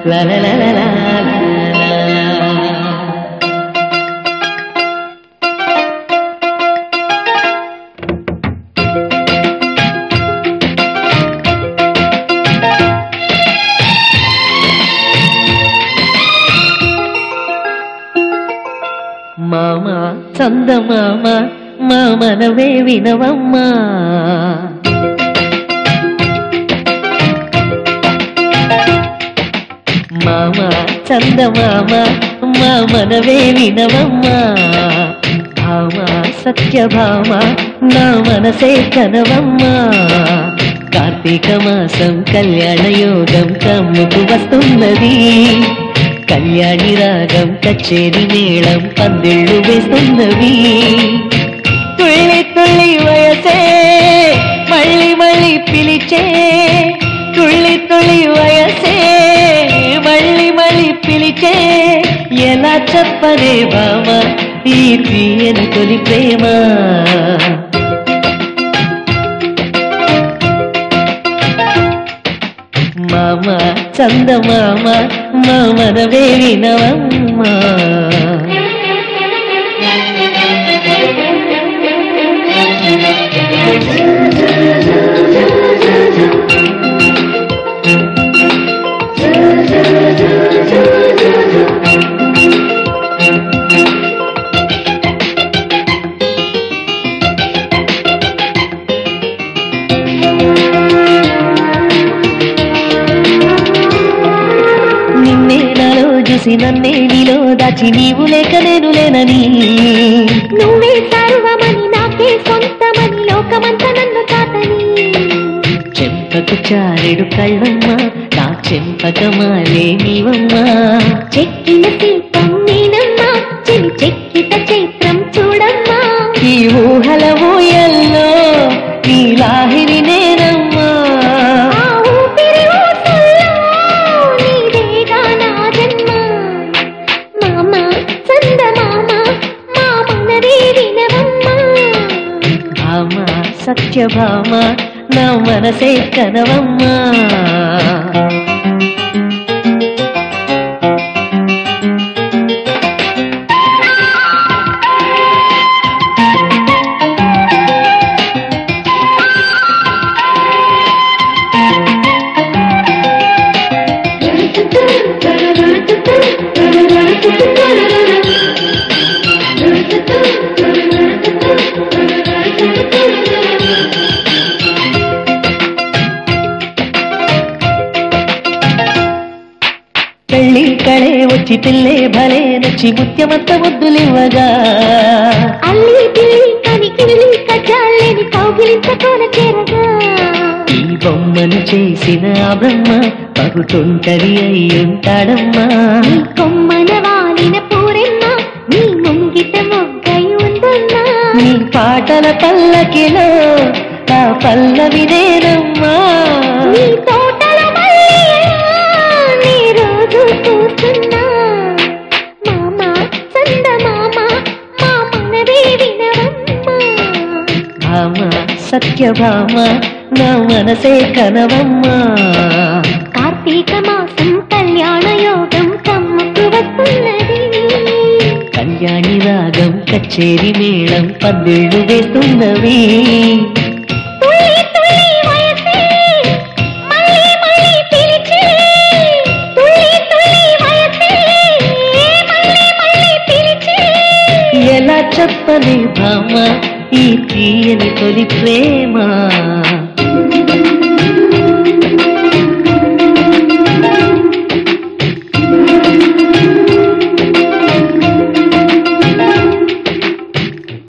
లలలలలా. మామ చందమామ మామనవే వినవమ్మా మామ చందమామ మామనవే వినవమ్మా భామ సత్యభామ నా మనసే కనవమ్మా కార్తీక మాసం కళ్యాణ యోగం కమ్ముకు వస్తున్నది కళ్యాణి రాగం కచేరి మేళం పందిళ్ళు వేస్తున్నవి తుళ్ళి తుళ్ళి వయసే మళ్ళీ మళ్ళీ పిలిచే తుళ్ళి తుళ్ళి వయసే మళ్ళీ మళ్ళీ పిలిచే ఎలా చెప్పరే బామ ఈ తీయని తొలి ప్రేమ మామ చందమామ మామనవే వినవమ్మా నిన్నే నాలో చూసి నన్నే నీలో దాచి నీవు లేక నేను లేనని నువ్వే సర్వమని నాకే సొంతమని లోకమంతా నన్ను తాతని చెంపకు చారెడు కళ్ళమ్మ నా చెంపకమాలే నీవమ్మా చెక్కిన శిల్పం నేనమ్మా చెలి చెక్కిత చైత్రం చూడమ్మా ఈ ఊహల ఊయల్లో నీ లాహిరి నేనమ్మా ఆ ఊపిరి ఊసల్లో నీదేగా నా జన్మ మామ చందమామ మా మనదే వినవమ్మా భామ సత్యభామ నా మనసే కనవమ్మా పెళ్ళి కళే వచ్చి పిల్లే భలే నచ్చి ముత్యమంత ముద్దులివ్వగా అల్లి పిల్లి కనికిలి కజాలేని కౌగిలింతకోన చేరగా ఈ బొమ్మను చేసిన ఆ బ్రహ్మ పగుతుంటది అయ్యుంటాడమ్మా నీ కొమ్మన వాలిన పూరెమ్మ నీ ముంగిట మొగ్గై ఉందమ్మా నీ పాటల పల్లకిలో ఆ పల్లవి నేనమ్మా నీ తోటల మల్లెలా నీ రోజు చూస్తున్నా మామ చందమామ మా మనదే వినవమ్మా భామ సత్యభామ నా మనసే కనవమ్మా కార్తీక మాసం కళ్యాణ యోగం కమ్ముకు వస్తున్నది కళ్యాణి రాగం కచేరి మేళం పందిళ్ళు వేస్తున్నవి తుళ్ళి తుళ్ళి వయసే మళ్ళీ మళ్ళీ పిలిచే తుళ్ళి తుళ్ళి వయసే మళ్ళీ మళ్ళీ పిలిచే ఎలా చెప్పని భామ ఈ తీయని తొలి ప్రేమ